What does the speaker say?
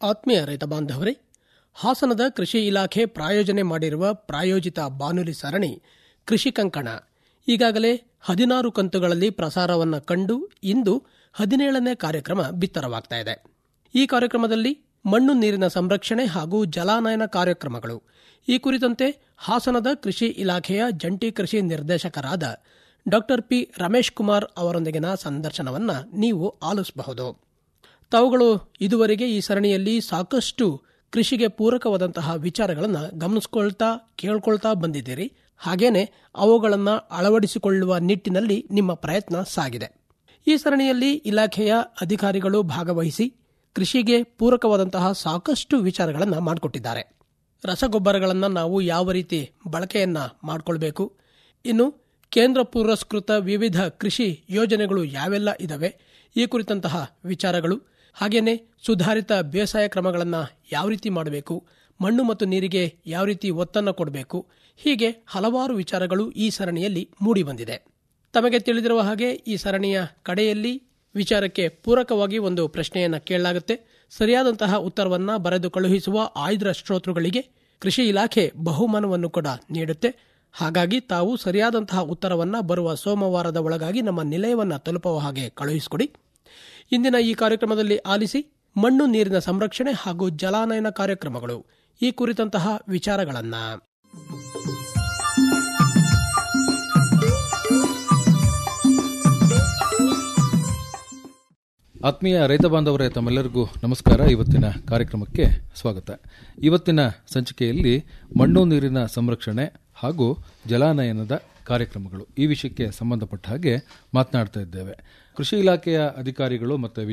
ಆತ್ಮೀಯ ರೈತ ಬಾಂಧವರೇ ಹಾಸನದ ಕೃಷಿ ಇಲಾಖೆ ಪ್ರಾಯೋಜನೆ ಮಾಡಿರುವ ಪ್ರಾಯೋಜಿತ ಬಾನುಲಿ ಸರಣಿ ಕೃಷಿ ಕಂಕಣ ಈಗಾಗಲೇ ಹದಿನಾರು ಕಂತುಗಳಲ್ಲಿ ಪ್ರಸಾರವನ್ನು ಕಂಡು ಇಂದು ಹದಿನೇಳನೇ ಕಾರ್ಯಕ್ರಮ ಬಿತ್ತರವಾಗ್ತಾ ಇದೆ ಈ ಕಾರ್ಯಕ್ರಮದಲ್ಲಿ ಮಣ್ಣು ನೀರಿನ ಸಂರಕ್ಷಣೆ ಹಾಗೂ ಜಲಾನಯನ ಕಾರ್ಯಕ್ರಮಗಳು ಈ ಕುರಿತಂತೆ ಹಾಸನದ ಕೃಷಿ ಇಲಾಖೆಯ ಜಂಟಿ ಕೃಷಿ ನಿರ್ದೇಶಕರಾದ ಡಾಕ್ಟರ್ ಪಿ ರಮೇಶ್ ಕುಮಾರ್ ಅವರೊಂದಿಗಿನ ಸಂದರ್ಶನವನ್ನ ನೀವು ಆಲಿಸಬಹುದು ತಾವುಗಳು ಇದುವರೆಗೆ ಈ ಸರಣಿಯಲ್ಲಿ ಸಾಕಷ್ಟು ಕೃಷಿಗೆ ಪೂರಕವಾದಂತಹ ವಿಚಾರಗಳನ್ನು ಗಮನಿಸಿಕೊಳ್ತಾ ಕೇಳ್ಕೊಳ್ತಾ ಬಂದಿದ್ದೀರಿ ಹಾಗೇನೆ ಅವುಗಳನ್ನು ಅಳವಡಿಸಿಕೊಳ್ಳುವ ನಿಟ್ಟಿನಲ್ಲಿ ನಿಮ್ಮ ಪ್ರಯತ್ನ ಸಾಗಿದೆ ಈ ಸರಣಿಯಲ್ಲಿ ಇಲಾಖೆಯ ಅಧಿಕಾರಿಗಳು ಭಾಗವಹಿಸಿ ಕೃಷಿಗೆ ಪೂರಕವಾದಂತಹ ಸಾಕಷ್ಟು ವಿಚಾರಗಳನ್ನು ಮಾಡಿಕೊಟ್ಟಿದ್ದಾರೆ ರಸಗೊಬ್ಬರಗಳನ್ನು ನಾವು ಯಾವ ರೀತಿ ಬಳಕೆಯನ್ನ ಮಾಡಿಕೊಳ್ಬೇಕು ಇನ್ನು ಕೇಂದ್ರ ಪುರಸ್ಕೃತ ವಿವಿಧ ಕೃಷಿ ಯೋಜನೆಗಳು ಯಾವೆಲ್ಲ ಇದಾವೆ ಈ ಕುರಿತಂತಹ ವಿಚಾರಗಳು ಹಾಗೇನೆ ಸುಧಾರಿತ ಬೇಸಾಯ ಕ್ರಮಗಳನ್ನು ಯಾವ ರೀತಿ ಮಾಡಬೇಕು ಮಣ್ಣು ಮತ್ತು ನೀರಿಗೆ ಯಾವ ರೀತಿ ಒತ್ತನ್ನು ಕೊಡಬೇಕು ಹೀಗೆ ಹಲವಾರು ವಿಚಾರಗಳು ಈ ಸರಣಿಯಲ್ಲಿ ಮೂಡಿಬಂದಿದೆ ತಮಗೆ ತಿಳಿದಿರುವ ಹಾಗೆ ಈ ಸರಣಿಯ ಕಡೆಯಲ್ಲಿ ವಿಚಾರಕ್ಕೆ ಪೂರಕವಾಗಿ ಒಂದು ಪ್ರಶ್ನೆಯನ್ನ ಕೇಳಲಾಗುತ್ತೆ ಸರಿಯಾದಂತಹ ಉತ್ತರವನ್ನ ಬರೆದು ಕಳುಹಿಸುವ ಆಯ್ದ್ರ ಶ್ರೋತೃಗಳಿಗೆ ಕೃಷಿ ಇಲಾಖೆ ಬಹುಮಾನವನ್ನು ಕೂಡ ನೀಡುತ್ತೆ ಹಾಗಾಗಿ ತಾವು ಸರಿಯಾದಂತಹ ಉತ್ತರವನ್ನ ಬರುವ ಸೋಮವಾರದ ಒಳಗಾಗಿ ನಮ್ಮ ನಿಲಯವನ್ನ ತಲುಪುವ ಹಾಗೆ ಕಳುಹಿಸಿಕೊಡಿ ಇಂದಿನ ಈ ಕಾರ್ಯಕ್ರಮದಲ್ಲಿ ಆಲಿಸಿ ಮಣ್ಣು ನೀರಿನ ಸಂರಕ್ಷಣೆ ಹಾಗೂ ಜಲಾನಯನ ಕಾರ್ಯಕ್ರಮಗಳು ಈ ಕುರಿತಂತಹ ವಿಚಾರಗಳನ್ನ ಆತ್ಮೀಯ ರೈತ ಬಾಂಧವರೇ ತಮ್ಮೆಲ್ಲರಿಗೂ ನಮಸ್ಕಾರ ಇವತ್ತಿನ ಕಾರ್ಯಕ್ರಮಕ್ಕೆ ಸ್ವಾಗತ ಇವತ್ತಿನ ಸಂಚಿಕೆಯಲ್ಲಿ ಮಣ್ಣು ನೀರಿನ ಸಂರಕ್ಷಣೆ ಹಾಗೂ ಜಲಾನಯನದ ಕಾರ್ಯಕ್ರಮಗಳು ಈ ವಿಷಯಕ್ಕೆ ಸಂಬಂಧಪಟ್ಟ ಹಾಗೆ ಮಾತನಾಡ್ತಾ ಇದ್ದೇವೆ ಕೃಷಿ ಇಲಾಖೆಯ ಅಧಿಕಾರಿಗಳು ಮತ್ತು